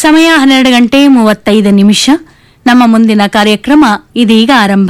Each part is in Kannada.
ಸಮಯ ಹನ್ನೆರಡು ಗಂಟೆ ಮೂವತ್ತೈದು ನಿಮಿಷ ನಮ್ಮ ಮುಂದಿನ ಕಾರ್ಯಕ್ರಮ ಇದೀಗ ಆರಂಭ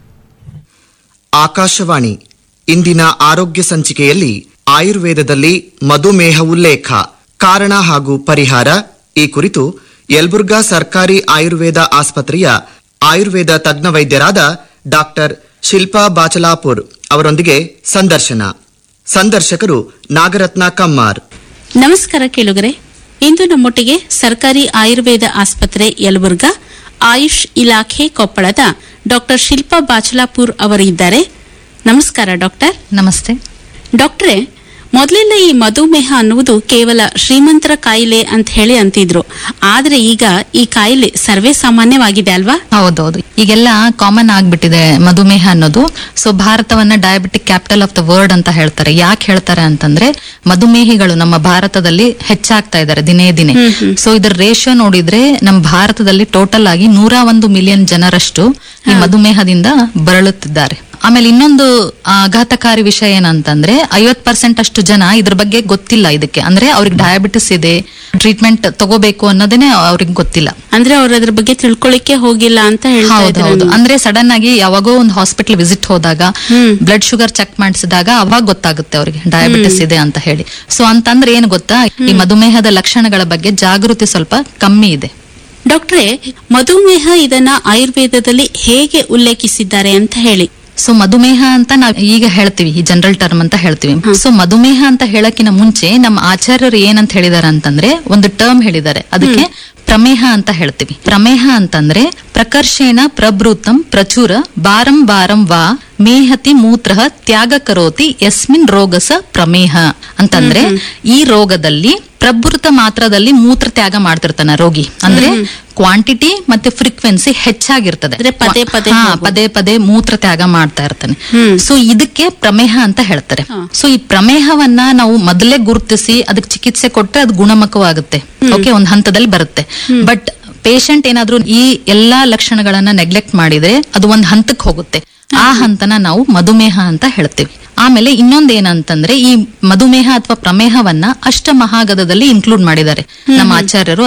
ಆಕಾಶವಾಣಿ ಇಂದಿನ ಆರೋಗ್ಯ ಸಂಚಿಕೆಯಲ್ಲಿ ಆಯುರ್ವೇದದಲ್ಲಿ ಮಧುಮೇಹ ಉಲ್ಲೇಖ ಕಾರಣ ಹಾಗೂ ಪರಿಹಾರ ಈ ಕುರಿತು ಯಲಬುರ್ಗಾ ಸರ್ಕಾರಿ ಆಯುರ್ವೇದ ಆಸ್ಪತ್ರೆಯ ಆಯುರ್ವೇದ ತಜ್ಞ ವೈದ್ಯರಾದ ಡಾಕ್ಟರ್ ಶಿಲ್ಪಾ ಬಾಚಲಾಪುರ್ ಅವರೊಂದಿಗೆ ಸಂದರ್ಶನ ಸಂದರ್ಶಕರು ನಾಗರತ್ನ ಕಮ್ಮಾರ್ ನಮಸ್ಕಾರ ಕೇಳುಗರೆ ಇಂದು ನಮ್ಮೊಟ್ಟಿಗೆ ಸರ್ಕಾರಿ ಆಯುರ್ವೇದ ಆಸ್ಪತ್ರೆ ಯಲಬುರ್ಗಾ ಆಯುಷ್ ಇಲಾಖೆ ಕೊಪ್ಪಳದ ಡಾಕ್ಟರ್ ಶಿಲ್ಪಾ ಬಾಚಲಾಪುರ್ ಅವರು ಇದ್ದಾರೆ ನಮಸ್ಕಾರ ಡಾಕ್ಟರ್ ನಮಸ್ತೆ ಡಾಕ್ಟ್ರೇ ಮೊದಲೆಲ್ಲ ಈ ಮಧುಮೇಹ ಅನ್ನುವುದು ಕೇವಲ ಶ್ರೀಮಂತರ ಕಾಯಿಲೆ ಅಂತ ಹೇಳಿ ಅಂತಿದ್ರು ಆದ್ರೆ ಈಗ ಈ ಕಾಯಿಲೆ ಸರ್ವೇ ಸಾಮಾನ್ಯವಾಗಿದೆ ಅಲ್ವಾ ಹೌದೌದು ಈಗೆಲ್ಲ ಕಾಮನ್ ಆಗ್ಬಿಟ್ಟಿದೆ ಮಧುಮೇಹ ಅನ್ನೋದು ಸೊ ಭಾರತವನ್ನ diabetic capital of the world ಅಂತ ಹೇಳ್ತಾರೆ ಯಾಕೆ ಹೇಳ್ತಾರೆ ಅಂತಂದ್ರೆ ಮಧುಮೇಹಿಗಳು ನಮ್ಮ ಭಾರತದಲ್ಲಿ ಹೆಚ್ಚಾಗ್ತಾ ಇದ್ದಾರೆ ದಿನೇ ದಿನೇ ಸೊ ಇದರ ರೇಷಿಯೋ ನೋಡಿದ್ರೆ ನಮ್ಮ ಭಾರತದಲ್ಲಿ ಟೋಟಲ್ ಆಗಿ ನೂರ ಒಂದು ಮಿಲಿಯನ್ ಜನರಷ್ಟು ಈ ಮಧುಮೇಹದಿಂದ ಬಳಲುತ್ತಿದ್ದಾರೆ ಆಮೇಲೆ ಇನ್ನೊಂದು ಆಘಾತಕಾರಿ ವಿಷಯ ಏನಂತಂದ್ರೆ ಐವತ್ ಪರ್ಸೆಂಟ್ ಅಷ್ಟು ಜನ ಇದ್ರ ಬಗ್ಗೆ ಗೊತ್ತಿಲ್ಲ ಇದಕ್ಕೆ ಅಂದ್ರೆ ಅವ್ರಿಗೆ ಡಯಾಬಿಟಿಸ್ ಇದೆ ಟ್ರೀಟ್ಮೆಂಟ್ ತಗೋಬೇಕು ಅನ್ನೋದೇನೆ ಅವ್ರಿಗೆ ಗೊತ್ತಿಲ್ಲ ಅಂದ್ರೆ ಅವ್ರ ಅದ್ರ ಬಗ್ಗೆ ತಿಳ್ಕೊಳ್ಳಿಕ್ಕೆ ಹೋಗಿಲ್ಲ ಅಂತ ಹೇಳ್ತಾ ಹೌದು ಇದ್ರು ಹೌದು ಅಂದ್ರೆ ಸಡನ್ ಆಗಿ ಯಾವಾಗೋ ಒಂದು ಹಾಸ್ಪಿಟಲ್ ವಿಸಿಟ್ ಹೋದಾಗ ಬ್ಲಡ್ ಶುಗರ್ ಚೆಕ್ ಮಾಡಿಸಿದಾಗ ಅವಾಗ ಗೊತ್ತಾಗುತ್ತೆ ಅವ್ರಿಗೆ ಡಯಾಬಿಟಿಸ್ ಇದೆ ಅಂತ ಹೇಳಿ ಸೊ ಅಂತಂದ್ರೆ ಏನ್ ಗೊತ್ತಾ ಈ ಮಧುಮೇಹದ ಲಕ್ಷಣಗಳ ಬಗ್ಗೆ ಜಾಗೃತಿ ಸ್ವಲ್ಪ ಕಮ್ಮಿ ಇದೆ ಡಾಕ್ಟ್ರೇ ಮಧುಮೇಹ ಇದನ್ನ ಆಯುರ್ವೇದದಲ್ಲಿ ಹೇಗೆ ಉಲ್ಲೇಖಿಸಿದ್ದಾರೆ ಅಂತ ಹೇಳಿ ಸೊ ಮಧುಮೇಹ ಅಂತ ನಾವ್ ಈಗ ಹೇಳ್ತೀವಿ ಈ ಜನರಲ್ ಟರ್ಮ್ ಅಂತ ಹೇಳ್ತೀವಿ ಸೊ ಮಧುಮೇಹ ಅಂತ ಹೇಳಕ್ಕಿನ ಮುಂಚೆ ನಮ್ಮ ಆಚಾರ್ಯರು ಏನಂತ ಹೇಳಿದಾರೆ ಅಂತಂದ್ರೆ ಒಂದು ಟರ್ಮ್ ಹೇಳಿದ್ದಾರೆ ಅದಕ್ಕೆ ಪ್ರಮೇಹ ಅಂತ ಹೇಳ್ತೀವಿ ಪ್ರಮೇಹ ಅಂತಂದ್ರೆ ಪ್ರಕರ್ಷೇಣ ಪ್ರಭೃತಂ ಪ್ರಚುರ ಬಾರಂ ಬಾರಂ ವಾ ಮೇಹತಿ ಮೂತ್ರ ತ್ಯಾಗ ಕರೋತಿ ಯಸ್ಮಿನ್ ರೋಗಸ ಪ್ರಮೇಹ ಅಂತಂದ್ರೆ ಈ ರೋಗದಲ್ಲಿ ಪ್ರಭೃತ ಮಾತ್ರದಲ್ಲಿ ಮೂತ್ರ ತ್ಯಾಗ ಮಾಡ್ತಿರ್ತಾನ ರೋಗಿ ಅಂದ್ರೆ ಕ್ವಾಂಟಿಟಿ ಮತ್ತೆ ಫ್ರೀಕ್ವೆನ್ಸಿ ಹೆಚ್ಚಾಗಿರ್ತದೆ ಅಂದ್ರೆ ಪದೇ ಪದೇ ಹಾ, ಹೋಗೋದು. ಪದೇ ಪದೇ ಮೂತ್ರ ತ್ಯಾಗ ಮಾಡ್ತಾ ಇರ್ತಾನೆ ಸೊ ಇದಕ್ಕೆ ಪ್ರಮೇಹ ಅಂತ ಹೇಳ್ತಾರೆ ಸೊ ಈ ಪ್ರಮೇಹವನ್ನ ನಾವು ಮೊದಲೇ ಗುರುತಿಸಿ ಅದಕ್ಕೆ ಚಿಕಿತ್ಸೆ ಕೊಟ್ರೆ ಅದು ಗುಣಮುಖವಾಗುತ್ತೆ ಓಕೆ ಒಂದ್ ಹಂತದಲ್ಲಿ ಬರುತ್ತೆ ಬಟ್ ಪೇಷಂಟ್ ಏನಾದ್ರೂ ಈ ಎಲ್ಲಾ ಲಕ್ಷಣಗಳನ್ನ ನೆಗ್ಲೆಕ್ಟ್ ಮಾಡಿದ್ರೆ ಅದು ಒಂದ್ ಹಂತಕ್ಕೆ ಹೋಗುತ್ತೆ ಆ ಹಂತನ ನಾವು ಮಧುಮೇಹ ಅಂತ ಹೇಳ್ತೀವಿ ಆಮೇಲೆ ಇನ್ನೊಂದ್ ಏನಂತಂದ್ರೆ ಈ ಮಧುಮೇಹ ಅಥವಾ ಪ್ರಮೇಹವನ್ನ ಅಷ್ಟ ಮಹಾಗದದಲ್ಲಿ ಇನ್ಕ್ಲೂಡ್ ಮಾಡಿದ್ದಾರೆ ನಮ್ಮ ಆಚಾರ್ಯರು